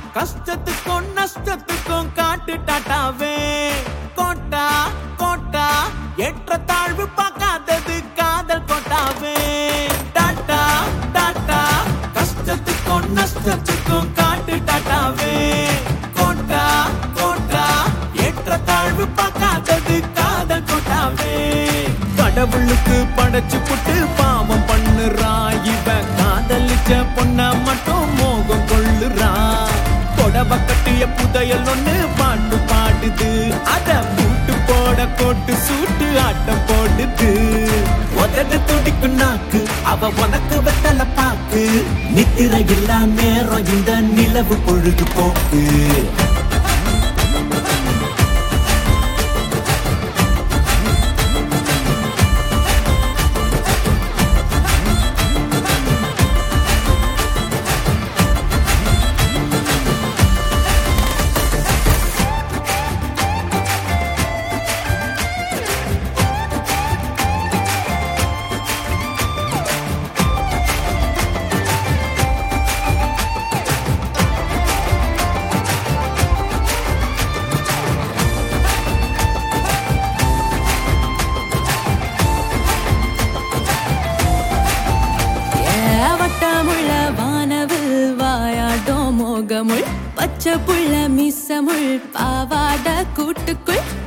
கஷ்டத்துக்கும் நஷ்டத்துக்கும் காட்டு டாட்டாவே quota quota ஏற்ற தாழ்வு பார்க்காதது காதல் கோட்டாவே டாட்டா டாட்டா கஷ்டத்துக்கும் நஷ்டத்துக்கும் காட்டு டாட்டாவே கோட்டா கோட்டா ஏற்ற தாழ்வு பார்க்காதது காதல் கோட்டாவே கடவுளுக்கு படைச்சு புட்டு பாவம் பண்ணுறா இவ காதலிச்ச பொண்ண மட்டும் மோகம் கொள்ளுறா கொடவ கட்டிய புதையல் ஒண்ணு பாட்டு பாடுது அத பூட்டு போட கோட்டு சூட்டு ஆட்டம் போடுது உதடு துடிக்கும் நாக்கு அவ உனக்கு வெத்தல பாக்கு நித்திர இல்லா நேரம் இந்த நிலவு பொழுது போக்கு வட்டமுள்ள வானவில் வாயாட்டும் மோகமுள் பச்சை புள்ள மிசமுள் பாவாட கூட்டுக்குள்